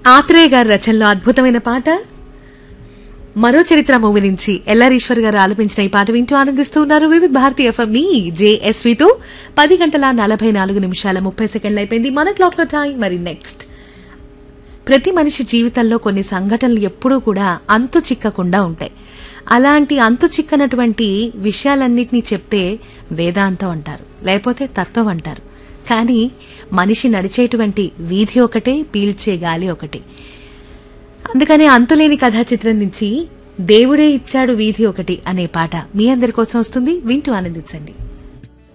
ఆత్రేయ గారి రచనలో అద్భుతమైన పాట మరో చరిత్ర మూవీ నుంచి ఎల్లారీశ్వర్ గారు ఆలపించిన ఈ పాట వింటూ ఆనందిస్తూ ఉన్నారు వివిధ భారతీ ఎఫ్ఎం మీ జేఎస్వితో పది గంటల నలభై నాలుగు నిమిషాల ముప్పై సెకండ్లు అయిపోయింది మన క్లాక్ లో టైం మరి నెక్స్ట్ ప్రతి మనిషి జీవితంలో కొన్ని సంఘటనలు ఎప్పుడూ కూడా అంతు చిక్కకుండా ఉంటాయి అలాంటి అంతు చిక్కనటువంటి విషయాలన్నిటినీ చెప్తే వేదాంతం అంటారు లేకపోతే తత్వం అంటారు కానీ మనిషి నడిచేటువంటి వీధి ఒకటే పీల్చే గాలి ఒకటే అందుకనే అంతులేని కథా చిత్రం నుంచి దేవుడే ఇచ్చాడు వీధి ఒకటి అనే పాట మీ అందరి కోసం వస్తుంది వింటూ ఆనందించండి